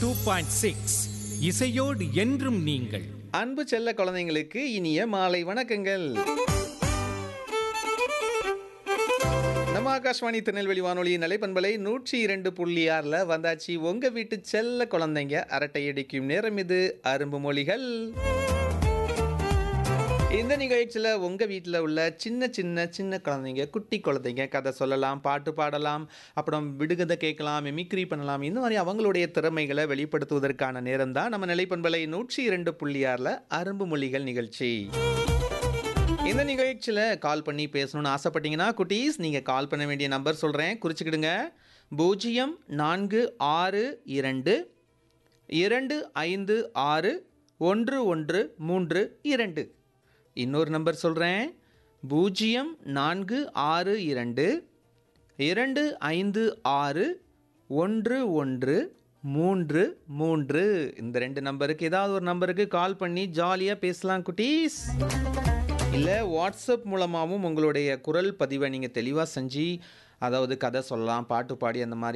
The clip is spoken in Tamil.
டூ பாயிண்ட் சிக்ஸ் இசையோடு என்றும் நீங்கள் அன்பு செல்ல குழந்தைங்களுக்கு இனிய மாலை வணக்கங்கள் நம்ம ஆகாஷ்வாணி திருநெல்வேலி வானொலி நிலைப்பண்பலை நூற்றி இரண்டு புள்ளி ஆறில் வந்தாச்சு உங்க வீட்டு செல்ல குழந்தைங்க அரட்டை அடிக்கும் நேரம் இது அரும்பு மொழிகள் இந்த நிகழ்ச்சியில் உங்கள் வீட்டில் உள்ள சின்ன சின்ன சின்ன குழந்தைங்க குட்டி குழந்தைங்க கதை சொல்லலாம் பாட்டு பாடலாம் அப்புறம் விடுகதை கேட்கலாம் மிமிக்ரி பண்ணலாம் இந்த மாதிரி அவங்களுடைய திறமைகளை வெளிப்படுத்துவதற்கான நேரம் தான் நம்ம நிலைப்பண்பலை நூற்றி இரண்டு புள்ளி ஆறில் அரும்பு மொழிகள் நிகழ்ச்சி இந்த நிகழ்ச்சியில் கால் பண்ணி பேசணும்னு ஆசைப்பட்டீங்கன்னா குட்டீஸ் நீங்கள் கால் பண்ண வேண்டிய நம்பர் சொல்கிறேன் குறிச்சிக்கிடுங்க பூஜ்ஜியம் நான்கு ஆறு இரண்டு இரண்டு ஐந்து ஆறு ஒன்று ஒன்று மூன்று இரண்டு இன்னொரு நம்பர் சொல்கிறேன் பூஜ்ஜியம் நான்கு ஆறு இரண்டு இரண்டு ஐந்து ஆறு ஒன்று ஒன்று மூன்று மூன்று இந்த ரெண்டு நம்பருக்கு ஏதாவது ஒரு நம்பருக்கு கால் பண்ணி ஜாலியாக பேசலாம் குட்டீஸ் இல்லை வாட்ஸ்அப் மூலமாகவும் உங்களுடைய குரல் பதிவை நீங்கள் தெளிவாக செஞ்சு அதாவது கதை சொல்லலாம் பாட்டு பாடி அந்த மாதிரி